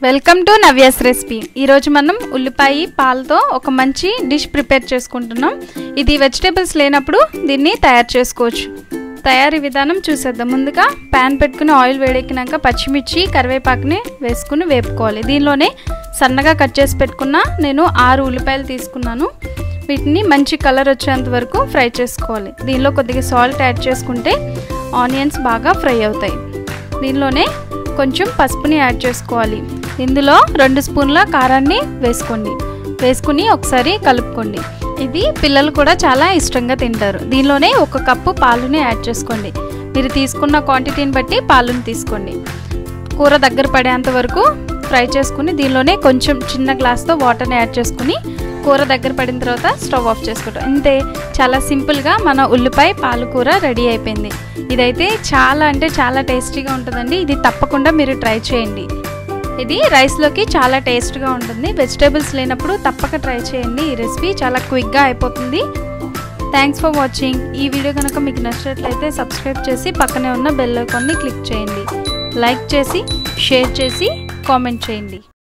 welcome to Navya's recipe ఈరోజు మనం ఉల్లిపాయ పాలతో ఒక మంచి డిష్ ప్రిపేర్ చేసుకుంటున్నాం ఇది వెజిటేబుల్స్ లేనప్పుడు దీన్ని తయారు చేసుకోవచ్చు తయారీ విధానం చూసేద్దాం ముందుగా ప్యాన్ పెట్టుకుని ఆయిల్ వేడెక్కినాక పచ్చిమిర్చి కరివేపాకుని వేసుకుని వేపుకోవాలి దీనిలోనే సన్నగా కట్ చేసి పెట్టుకున్న నేను ఆరు ఉల్లిపాయలు తీసుకున్నాను వీటిని మంచి కలర్ వచ్చేంత వరకు ఫ్రై చేసుకోవాలి దీనిలో కొద్దిగా సాల్ట్ యాడ్ చేసుకుంటే ఆనియన్స్ బాగా ఫ్రై అవుతాయి దీనిలోనే కొంచెం పసుపుని యాడ్ చేసుకోవాలి ఇందులో రెండు స్పూన్ల కారాన్ని వేసుకోండి వేసుకుని ఒకసారి కలుపుకోండి ఇది పిల్లలు కూడా చాలా ఇష్టంగా తింటారు దీనిలోనే ఒక కప్పు పాలుని యాడ్ చేసుకోండి మీరు తీసుకున్న క్వాంటిటీని బట్టి పాలుని తీసుకోండి కూర దగ్గర పడేంత వరకు ఫ్రై చేసుకుని దీనిలోనే కొంచెం చిన్న గ్లాస్తో వాటర్ని యాడ్ చేసుకుని కూర దగ్గర పడిన తర్వాత స్టవ్ ఆఫ్ చేసుకోవటం అంతే చాలా సింపుల్గా మన ఉల్లిపాయ పాలకూర రెడీ అయిపోయింది ఇదైతే చాలా అంటే చాలా టేస్టీగా ఉంటుందండి ఇది తప్పకుండా మీరు ట్రై చేయండి ఇది రైస్లోకి చాలా టేస్ట్గా ఉంటుంది వెజిటేబుల్స్ లేనప్పుడు తప్పక ట్రై చేయండి ఈ రెసిపీ చాలా క్విక్గా అయిపోతుంది థ్యాంక్స్ ఫర్ వాచింగ్ ఈ వీడియో కనుక మీకు నచ్చినట్లయితే సబ్స్క్రైబ్ చేసి పక్కనే ఉన్న బెల్ ఐకాన్ని క్లిక్ చేయండి లైక్ చేసి షేర్ చేసి కామెంట్ చేయండి